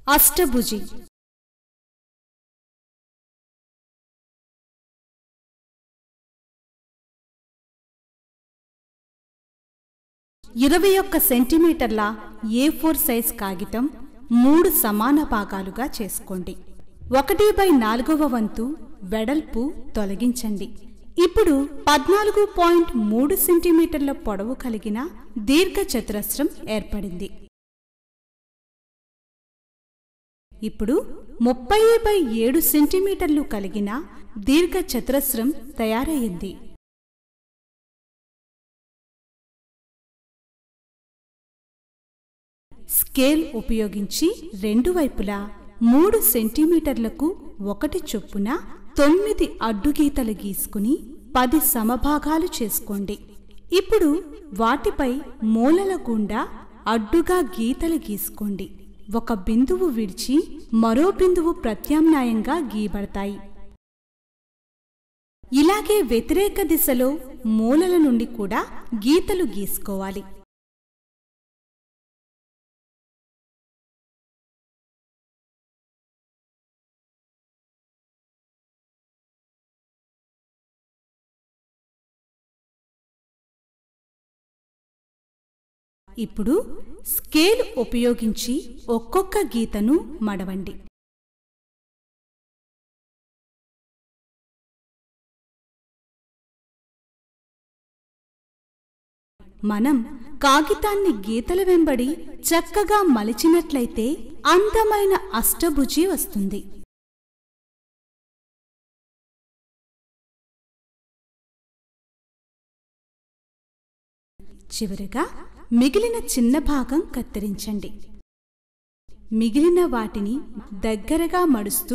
అష్టభుజి ఇరవై ఒక్క సెంటీమీటర్ల ఏ ఫోర్ సైజ్ కాగితం మూడు సమాన భాగాలుగా చేసుకోండి ఒకటి బై నాలుగవ వంతు వెడల్పు తొలగించండి ఇప్పుడు పద్నాలుగు పాయింట్ మూడు సెంటీమీటర్ల పొడవు కలిగిన దీర్ఘ చతురస్రం ఏర్పడింది ఇప్పుడు ముప్పై బై ఏడు సెంటీమీటర్లు కలిగిన దీర్ఘ చతురస్రం తయారయ్యింది స్కేల్ ఉపయోగించి రెండు వైపులా మూడు సెంటీమీటర్లకు ఒకటి చొప్పున తొమ్మిది అడ్డుగీతలు గీసుకుని పది సమభాగాలు చేసుకోండి ఇప్పుడు వాటిపై మూలల గుండా అడ్డుగా గీతలు గీసుకోండి ఒక బిందువు విడిచి మరో బిందువు ప్రత్యామ్నాయంగా గీయబడతాయి ఇలాగే వ్యతిరేక దిశలో మూలల నుండి కూడా గీతలు గీసుకోవాలి ఇప్పుడు స్కేల్ ఉపయోగించి ఒక్కొక్క గీతను మడవండి మనం కాగితాన్ని గీతల వెంబడి చక్కగా మలిచినట్లయితే అందమైన అష్టభుజి వస్తుంది చివరగా మిగిలిన చిన్న భాగం కత్తిరించండి మిగిలిన వాటిని దగ్గరగా మడుస్తూ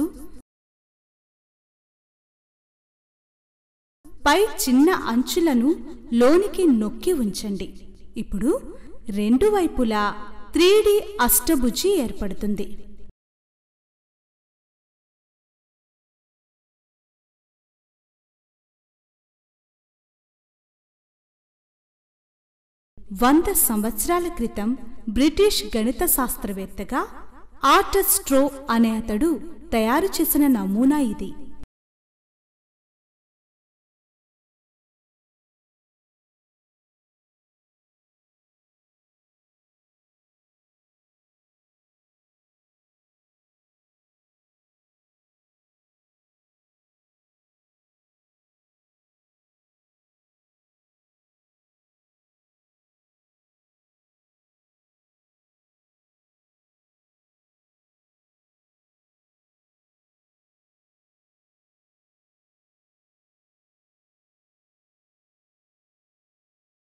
పై చిన్న అంచులను లోనికి నొక్కి ఉంచండి ఇప్పుడు రెండు వైపులా త్రీ అష్టభుజి ఏర్పడుతుంది వంద సంవత్సరాల క్రితం బ్రిటిష్ గణిత శాస్త్రవేత్తగా ఆర్టర్ స్ట్రో అనే అతడు తయారు చేసిన నమూనా ఇది